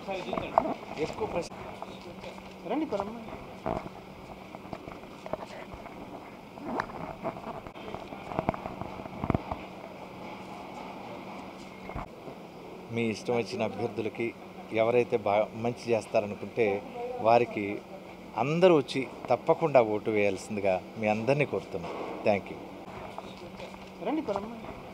ఎక్కువ ప్రశ్న రండి పరమ్మ మీ ఇష్టం వచ్చిన అభ్యర్థులకి ఎవరైతే బాగా మంచి చేస్తారనుకుంటే వారికి అందరూ వచ్చి తప్పకుండా ఓటు వేయాల్సిందిగా మీ అందరినీ కోరుతున్నాం థ్యాంక్ యూ రండి పరమ్మ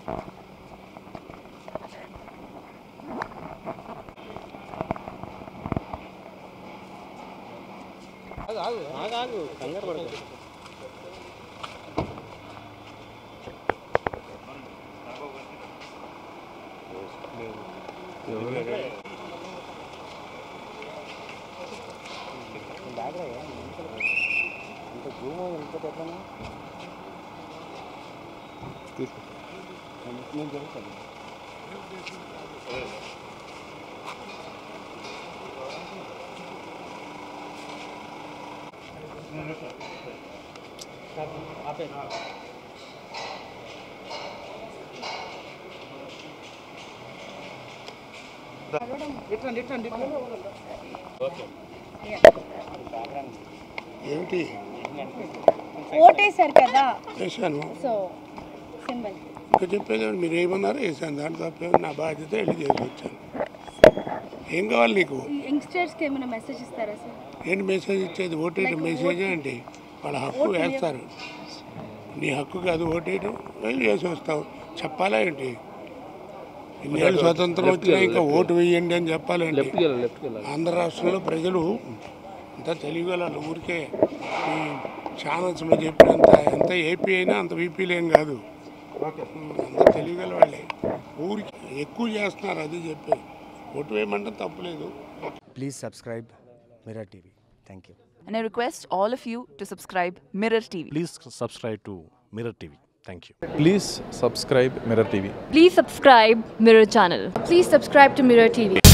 ఏమిటి ఓటేశారు కదా వేశాను సో సింబల్ ఇంకా చెప్పేది ఏమిటి? మీరు ఏమన్నారో వేసాను దాంట్లో తప్పే నా బాధ్యత వెళ్ళి చేసి వచ్చాను ఏం కావాలి నీకు యంగ్స్టర్స్కి ఏమైనా మెసేజ్ ఇస్తారా సార్ ఏంటి మెసేజ్ ఇచ్చేది ఓటేయడం మెసేజ్ ఏంటి వాళ్ళ హక్కు వేస్తారు నీ హక్కు కాదు ఓటేయడం వెళ్ళి చేసి వస్తావు చెప్పాలా ఏంటి ఇన్నేళ్ళు స్వతంత్రం వచ్చినా ఇంకా ఓటు వేయండి అని చెప్పాలండి ఆంధ్ర రాష్ట్రంలో ప్రజలు అంత తెలియగల ఊరికే ఈ ఛానల్స్లో చెప్పినంత ఎంత ఏపీ అయినా అంత వీపీలేం కాదు అంత తెలియగల వాళ్ళే ఊరికి ఎక్కువ చేస్తున్నారు అది చెప్పి ఓటు వేయమంటే తప్పులేదు Please subscribe Mirror TV. Thank you. And I request all of you to subscribe Mirror TV. Please subscribe to Mirror TV. Thank you. Please subscribe Mirror TV. Please subscribe Mirror channel. Please subscribe to Mirror TV